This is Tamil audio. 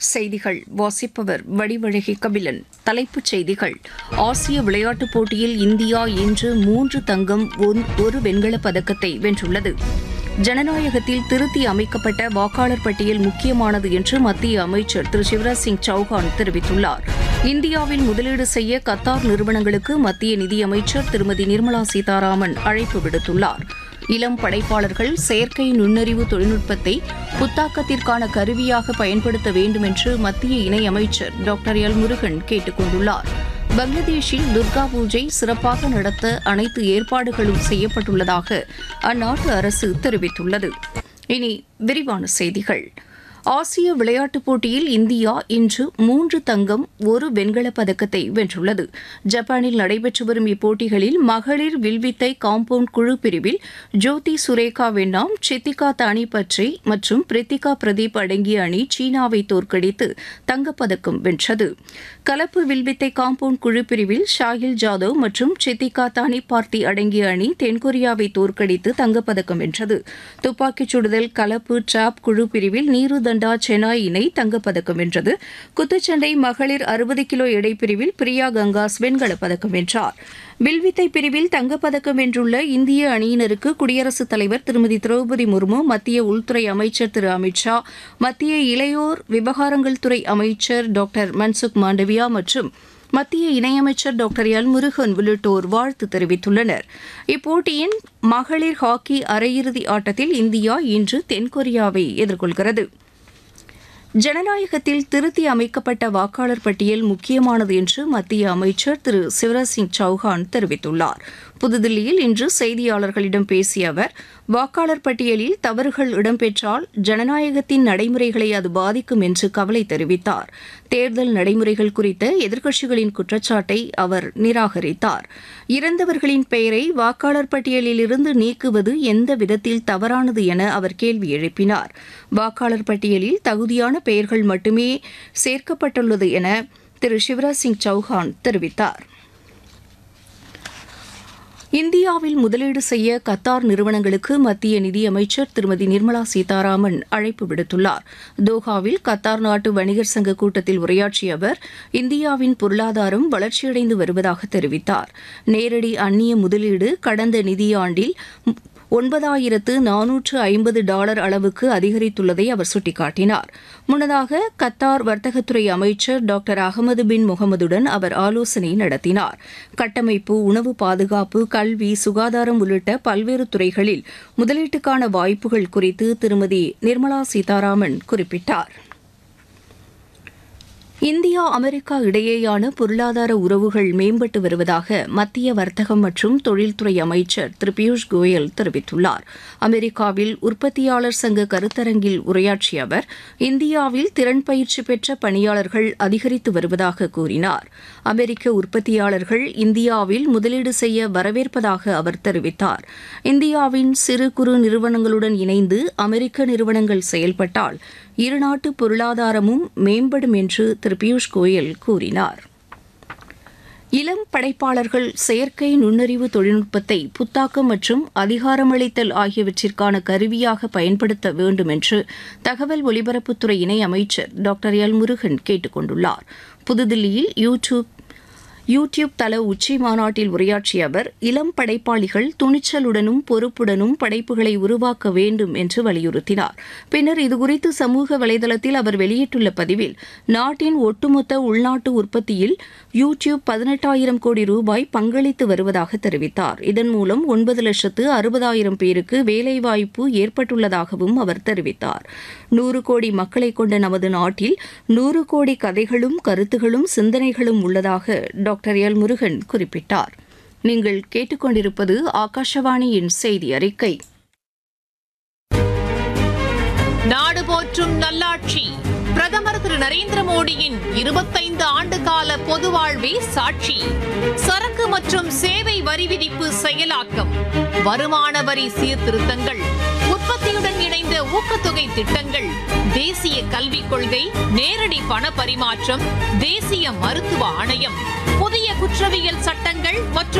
செய்திகள் வாசிப்பவர் வடிவழகி கபிலன் தலைப்புச் செய்திகள் ஆசிய விளையாட்டுப் போட்டியில் இந்தியா இன்று மூன்று தங்கம் ஒன்- ஒரு வெண்கலப் பதக்கத்தை வென்றுள்ளது ஜனநாயகத்தில் திருத்தி அமைக்கப்பட்ட வாக்காளர் பட்டியல் முக்கியமானது என்று மத்திய அமைச்சர் திரு சிவராஜ் சிங் சௌஹான் தெரிவித்துள்ளார் இந்தியாவில் முதலீடு செய்ய கத்தார் நிறுவனங்களுக்கு மத்திய நிதியமைச்சர் திருமதி நிர்மலா சீதாராமன் அழைப்பு விடுத்துள்ளார் இளம் படைப்பாளர்கள் செயற்கை நுண்ணறிவு தொழில்நுட்பத்தை புத்தாக்கத்திற்கான கருவியாக பயன்படுத்த வேண்டும் என்று மத்திய இணையமைச்சர் டாக்டர் எல் முருகன் கேட்டுக் கொண்டுள்ளார் பங்களாதேஷில் துர்கா பூஜை சிறப்பாக நடத்த அனைத்து ஏற்பாடுகளும் செய்யப்பட்டுள்ளதாக அந்நாட்டு அரசு தெரிவித்துள்ளது இனி விரிவான செய்திகள் ஆசிய விளையாட்டுப் போட்டியில் இந்தியா இன்று மூன்று தங்கம் ஒரு வெண்கலப் பதக்கத்தை வென்றுள்ளது ஜப்பானில் நடைபெற்று வரும் இப்போட்டிகளில் மகளிர் வில்வித்தை காம்பவுண்ட் குழு பிரிவில் ஜோதி சுரேகா வெண்ணாம் சித்திகா தானிபட்ரி மற்றும் பிரித்திகா பிரதீப் அடங்கிய அணி சீனாவை தோற்கடித்து தங்கப்பதக்கம் வென்றது கலப்பு வில்வித்தை காம்பவுண்ட் குழு பிரிவில் ஷாகில் ஜாதவ் மற்றும் சித்திகா தானி பார்த்தி அடங்கிய அணி தென்கொரியாவை தோற்கடித்து தங்கப்பதக்கம் வென்றது துப்பாக்கிச் சுடுதல் கலப்பு டிராப் குழு பிரிவில் நீரு தண்டா செனாய் இணை தங்கப்பதக்கம் வென்றது குத்துச்சண்டை மகளிர் அறுபது கிலோ எடை பிரிவில் பிரியா கங்காஸ் வெண்கலப் பதக்கம் வென்றார் வில்வித்தை பிரிவில் தங்கப்பதக்கம் வென்றுள்ள இந்திய அணியினருக்கு குடியரசுத் தலைவர் திருமதி திரௌபதி முர்மு மத்திய உள்துறை அமைச்சர் திரு அமித் ஷா மத்திய இளையோர் விவகாரங்கள் துறை அமைச்சர் டாக்டர் மன்சுக் மாண்டவியா மற்றும் மத்திய இணையமைச்சர் டாக்டர் எல் முருகன் உள்ளிட்டோர் வாழ்த்து தெரிவித்துள்ளனர் இப்போட்டியின் மகளிர் ஹாக்கி அரையிறுதி ஆட்டத்தில் இந்தியா இன்று தென்கொரியாவை எதிர்கொள்கிறது ஜனநாயகத்தில் திருத்தி அமைக்கப்பட்ட வாக்காளர் பட்டியல் முக்கியமானது என்று மத்திய அமைச்சர் திரு சிவராஜ் சிங் சௌஹான் தெரிவித்துள்ளார் புதுதில்லியில் இன்று செய்தியாளர்களிடம் பேசிய அவர் வாக்காளர் பட்டியலில் தவறுகள் இடம்பெற்றால் ஜனநாயகத்தின் நடைமுறைகளை அது பாதிக்கும் என்று கவலை தெரிவித்தார் தேர்தல் நடைமுறைகள் குறித்த எதிர்க்கட்சிகளின் குற்றச்சாட்டை அவர் நிராகரித்தார் இறந்தவர்களின் பெயரை வாக்காளர் பட்டியலில் இருந்து நீக்குவது எந்த விதத்தில் தவறானது என அவர் கேள்வி எழுப்பினார் வாக்காளர் பட்டியலில் தகுதியான பெயர்கள் மட்டுமே சேர்க்கப்பட்டுள்ளது என திரு சிவராஜ் சிங் சௌஹான் தெரிவித்தார் இந்தியாவில் முதலீடு செய்ய கத்தார் நிறுவனங்களுக்கு மத்திய நிதியமைச்சர் திருமதி நிர்மலா சீதாராமன் அழைப்பு விடுத்துள்ளார் தோஹாவில் கத்தார் நாட்டு வணிகர் சங்க கூட்டத்தில் உரையாற்றிய அவர் இந்தியாவின் பொருளாதாரம் வளர்ச்சியடைந்து வருவதாக தெரிவித்தார் நேரடி அந்நிய முதலீடு கடந்த நிதியாண்டில் ஒன்பதாயிரத்து நானூற்று ஐம்பது டாலர் அளவுக்கு அதிகரித்துள்ளதை அவர் சுட்டிக்காட்டினார் முன்னதாக கத்தார் வர்த்தகத்துறை அமைச்சர் டாக்டர் அகமது பின் முகமதுடன் அவர் ஆலோசனை நடத்தினார் கட்டமைப்பு உணவு பாதுகாப்பு கல்வி சுகாதாரம் உள்ளிட்ட பல்வேறு துறைகளில் முதலீட்டுக்கான வாய்ப்புகள் குறித்து திருமதி நிர்மலா சீதாராமன் குறிப்பிட்டார் இந்தியா அமெரிக்கா இடையேயான பொருளாதார உறவுகள் மேம்பட்டு வருவதாக மத்திய வர்த்தகம் மற்றும் தொழில்துறை அமைச்சர் திரு பியூஷ் கோயல் தெரிவித்துள்ளார் அமெரிக்காவில் உற்பத்தியாளர் சங்க கருத்தரங்கில் உரையாற்றிய அவர் இந்தியாவில் திறன் பயிற்சி பெற்ற பணியாளர்கள் அதிகரித்து வருவதாக கூறினார் அமெரிக்க உற்பத்தியாளர்கள் இந்தியாவில் முதலீடு செய்ய வரவேற்பதாக அவர் தெரிவித்தார் இந்தியாவின் சிறு குறு நிறுவனங்களுடன் இணைந்து அமெரிக்க நிறுவனங்கள் செயல்பட்டால் இருநாட்டு பொருளாதாரமும் மேம்படும் என்று திரு பியூஷ் கோயல் கூறினார் இளம் படைப்பாளர்கள் செயற்கை நுண்ணறிவு தொழில்நுட்பத்தை புத்தாக்கம் மற்றும் அதிகாரமளித்தல் ஆகியவற்றிற்கான கருவியாக பயன்படுத்த வேண்டும் என்று தகவல் ஒலிபரப்புத்துறை இணை அமைச்சர் டாக்டர் எல் முருகன் கேட்டுக் கொண்டுள்ளார் புதுதில்லியில் யூடியூப் யூடியூப் தள உச்சி மாநாட்டில் உரையாற்றிய அவர் இளம் படைப்பாளிகள் துணிச்சலுடனும் பொறுப்புடனும் படைப்புகளை உருவாக்க வேண்டும் என்று வலியுறுத்தினார் பின்னர் இதுகுறித்து சமூக வலைதளத்தில் அவர் வெளியிட்டுள்ள பதிவில் நாட்டின் ஒட்டுமொத்த உள்நாட்டு உற்பத்தியில் யூடியூப் பதினெட்டாயிரம் கோடி ரூபாய் பங்களித்து வருவதாக தெரிவித்தார் இதன் மூலம் ஒன்பது லட்சத்து அறுபதாயிரம் பேருக்கு வேலைவாய்ப்பு ஏற்பட்டுள்ளதாகவும் அவர் தெரிவித்தார் நூறு கோடி மக்களை கொண்ட நமது நாட்டில் நூறு கோடி கதைகளும் கருத்துகளும் சிந்தனைகளும் உள்ளதாக டாக்டர் எல் முருகன் குறிப்பிட்டார் நீங்கள் கேட்டுக்கொண்டிருப்பது ஆகாஷவாணியின் செய்தி அறிக்கை நாடு போற்றும் நல்லாட்சி பிரதமர் திரு நரேந்திர மோடியின் இருபத்தைந்து ஆண்டு கால பொது வாழ்வே சாட்சி சரக்கு மற்றும் சேவை வரி விதிப்பு செயலாக்கம் வருமான வரி சீர்திருத்தங்கள் உற்பத்தியுடன் இணைந்த ஊக்கத்தொகை திட்டங்கள் தேசிய கல்விக் கொள்கை நேரடி பண பரிமாற்றம் தேசிய மருத்துவ ஆணையம் புதிய குற்றவியல் சட்டங்கள் மற்றும்